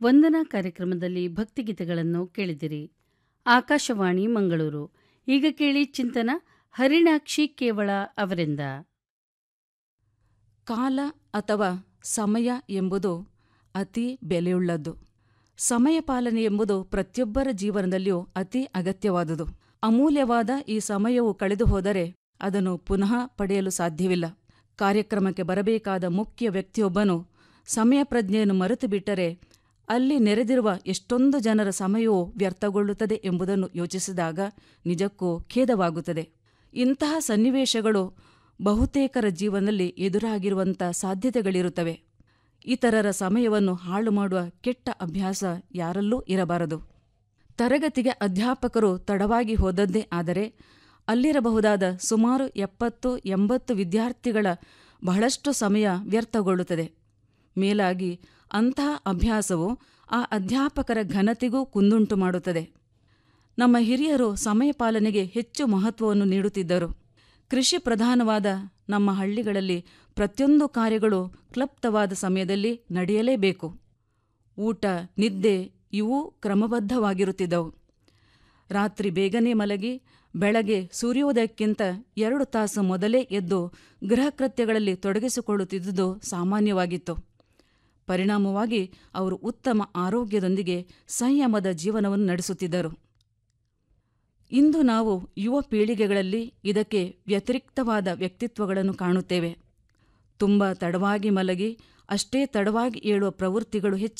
ವಂದನಾ ಕಾರ್ಯಕ್ರಮದಲ್ಲಿ ಭಕ್ತಿಗೀತೆಗಳನ್ನು ಕೇಳಿದಿರಿ ಆಕಾಶವಾಣಿ ಮಂಗಳೂರು ಈಗ ಕೇಳಿ ಚಿಂತನ ಹರಿಣಾಕ್ಷಿ ಕೇವಳ ಅವರಿಂದ ಕಾಲ ಅಥವಾ ಸಮಯ ಎಂಬುದು ಅತಿ ಬೆಲೆಯುಳ್ಳದ್ದು ಸಮಯ ಪಾಲನೆ ಎಂಬುದು ಪ್ರತಿಯೊಬ್ಬರ ಜೀವನದಲ್ಲಿಯೂ ಅತಿ ಅಗತ್ಯವಾದುದು ಅಮೂಲ್ಯವಾದ ಈ ಸಮಯವು ಕಳೆದು ಹೋದರೆ ಅದನ್ನು ಪುನಃ ಪಡೆಯಲು ಸಾಧ್ಯವಿಲ್ಲ ಕಾರ್ಯಕ್ರಮಕ್ಕೆ ಬರಬೇಕಾದ ಮುಖ್ಯ ವ್ಯಕ್ತಿಯೊಬ್ಬನು ಸಮಯ ಪ್ರಜ್ಞೆಯನ್ನು ಮರೆತು ಬಿಟ್ಟರೆ ಅಲ್ಲಿ ನೆರೆದಿರುವ ಎಷ್ಟೊಂದು ಜನರ ಸಮಯವೂ ವ್ಯರ್ಥಗೊಳ್ಳುತ್ತದೆ ಎಂಬುದನ್ನು ಯೋಚಿಸಿದಾಗ ನಿಜಕ್ಕೂ ಖೇದವಾಗುತ್ತದೆ ಇಂತಹ ಸನ್ನಿವೇಶಗಳು ಬಹುತೇಕರ ಜೀವನದಲ್ಲಿ ಎದುರಾಗಿರುವಂಥ ಸಾಧ್ಯತೆಗಳಿರುತ್ತವೆ ಇತರರ ಸಮಯವನ್ನು ಹಾಳು ಮಾಡುವ ಕೆಟ್ಟ ಅಭ್ಯಾಸ ಯಾರಲ್ಲೂ ಇರಬಾರದು ತರಗತಿಗೆ ಅಧ್ಯಾಪಕರು ತಡವಾಗಿ ಹೋದದ್ದೇ ಆದರೆ ಅಲ್ಲಿರಬಹುದಾದ ಸುಮಾರು ಎಪ್ಪತ್ತು ಎಂಬತ್ತು ವಿದ್ಯಾರ್ಥಿಗಳ ಬಹಳಷ್ಟು ಸಮಯ ವ್ಯರ್ಥಗೊಳ್ಳುತ್ತದೆ ಮೇಲಾಗಿ ಅಂತಹ ಅಭ್ಯಾಸವು ಆ ಅಧ್ಯಾಪಕರ ಘನತೆಗೂ ಕುಂದುಂಟು ಮಾಡುತ್ತದೆ ನಮ್ಮ ಹಿರಿಯರು ಸಮಯ ಪಾಲನೆಗೆ ಹೆಚ್ಚು ಮಹತ್ವವನ್ನು ನೀಡುತ್ತಿದ್ದರು ಕೃಷಿ ಪ್ರಧಾನವಾದ ನಮ್ಮ ಹಳ್ಳಿಗಳಲ್ಲಿ ಪ್ರತಿಯೊಂದು ಕಾರ್ಯಗಳು ಕ್ಲಪ್ತವಾದ ಸಮಯದಲ್ಲಿ ನಡೆಯಲೇಬೇಕು ಊಟ ನಿದ್ದೆ ಇವೂ ಕ್ರಮಬದ್ಧವಾಗಿರುತ್ತಿದ್ದವು ರಾತ್ರಿ ಬೇಗನೆ ಮಲಗಿ ಬೆಳಗ್ಗೆ ಸೂರ್ಯೋದಯಕ್ಕಿಂತ ಎರಡು ತಾಸು ಮೊದಲೇ ಎದ್ದು ಗೃಹ ಕೃತ್ಯಗಳಲ್ಲಿ ತೊಡಗಿಸಿಕೊಳ್ಳುತ್ತಿದ್ದುದು ಸಾಮಾನ್ಯವಾಗಿತ್ತು ಪರಿಣಾಮವಾಗಿ ಅವರು ಉತ್ತಮ ಆರೋಗ್ಯದೊಂದಿಗೆ ಸಂಯಮದ ಜೀವನವನ್ನು ನಡೆಸುತ್ತಿದ್ದರು ಇಂದು ನಾವು ಯುವ ಪೀಳಿಗೆಗಳಲ್ಲಿ ಇದಕ್ಕೆ ವ್ಯತಿರಿಕ್ತವಾದ ವ್ಯಕ್ತಿತ್ವಗಳನ್ನು ಕಾಣುತ್ತೇವೆ ತುಂಬ ತಡವಾಗಿ ಮಲಗಿ ಅಷ್ಟೇ ತಡವಾಗಿ ಏಳುವ ಪ್ರವೃತ್ತಿಗಳು ಹೆಚ್ಚು